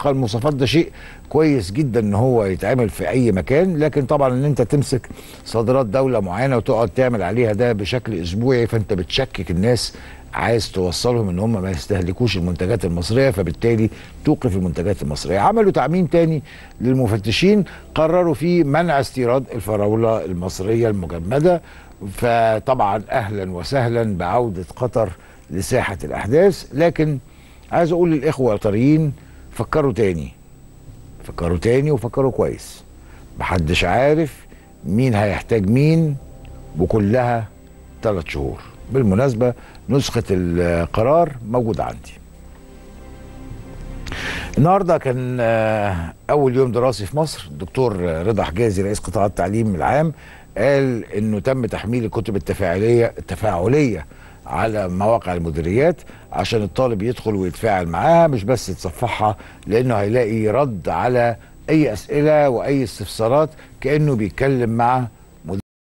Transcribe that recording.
استبقاء المواصفات ده شيء كويس جدا ان هو يتعمل في اي مكان لكن طبعا ان انت تمسك صادرات دوله معينه وتقعد تعمل عليها ده بشكل اسبوعي فانت بتشكك الناس عايز توصلهم ان هم ما يستهلكوش المنتجات المصريه فبالتالي توقف المنتجات المصريه عملوا تعميم تاني للمفتشين قرروا فيه منع استيراد الفراوله المصريه المجمده فطبعا اهلا وسهلا بعوده قطر لساحه الاحداث لكن عايز اقول للاخوه القطريين فكروا تاني فكروا تاني وفكروا كويس محدش عارف مين هيحتاج مين وكلها ثلاث شهور بالمناسبة نسخة القرار موجودة عندي النهاردة كان آه، أول يوم دراسي في مصر الدكتور رضا حجازي رئيس قطاع التعليم العام قال إنه تم تحميل الكتب التفاعلية التفاعلية على مواقع المديريات عشان الطالب يدخل ويتفاعل معاها مش بس يتصفحها لأنه هيلاقي رد على أي أسئلة وأي استفسارات كأنه بيتكلم مع